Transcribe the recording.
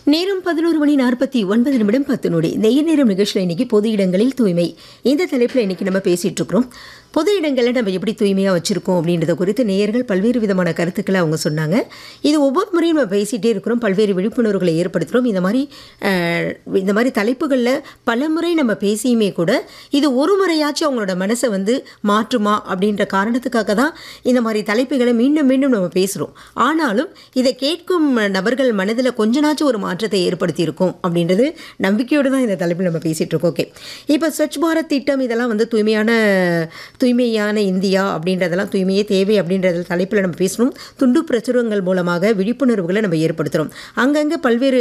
நேரம் பதினோரு மணி நாற்பத்தி ஒன்பது நிமிடம் பத்து நொடி நெய்ய நேரம் நிகழ்ச்சியில் இன்னைக்கு பொது இடங்களில் தூய்மை இந்த தலைப்பில் இன்னைக்கு நம்ம பேசிட்டு இருக்கிறோம் பொது இடங்களை நம்ம எப்படி தூய்மையாக வச்சுருக்கோம் அப்படின்றத குறித்து நேயர்கள் பல்வேறு விதமான கருத்துக்களை அவங்க சொன்னாங்க இது ஒவ்வொரு முறையும் நம்ம பேசிகிட்டே இருக்கிறோம் பல்வேறு விழிப்புணர்வுகளை ஏற்படுத்துகிறோம் இந்த மாதிரி அஹ், இந்த மாதிரி தலைப்புகளில் பல முறை நம்ம பேசியுமே கூட இது ஒரு முறையாச்சும் அவங்களோட மனசை வந்து மாற்றுமா அப்படின்ற காரணத்துக்காக தான் இந்த மாதிரி தலைப்புகளை மீண்டும் மீண்டும் நம்ம பேசுகிறோம் ஆனாலும் இதை கேட்கும் நபர்கள் மனதில் கொஞ்ச நாச்சும் ஒரு மாற்றத்தை ஏற்படுத்தி இருக்கும் அப்படின்றது நம்பிக்கையோடு தான் இந்த தலைப்பில் நம்ம பேசிகிட்டு இருக்கோம் ஓகே இப்போ ஸ்வச் பாரத் திட்டம் இதெல்லாம் வந்து தூய்மையான தூய்மையான இந்தியா அப்படின்றதெல்லாம் தூய்மையே தேவை அப்படின்றத தலைப்பில் நம்ம பேசணும் துண்டு பிரசுரங்கள் மூலமாக விழிப்புணர்வுகளை நம்ம ஏற்படுத்துகிறோம் அங்கங்கே பல்வேறு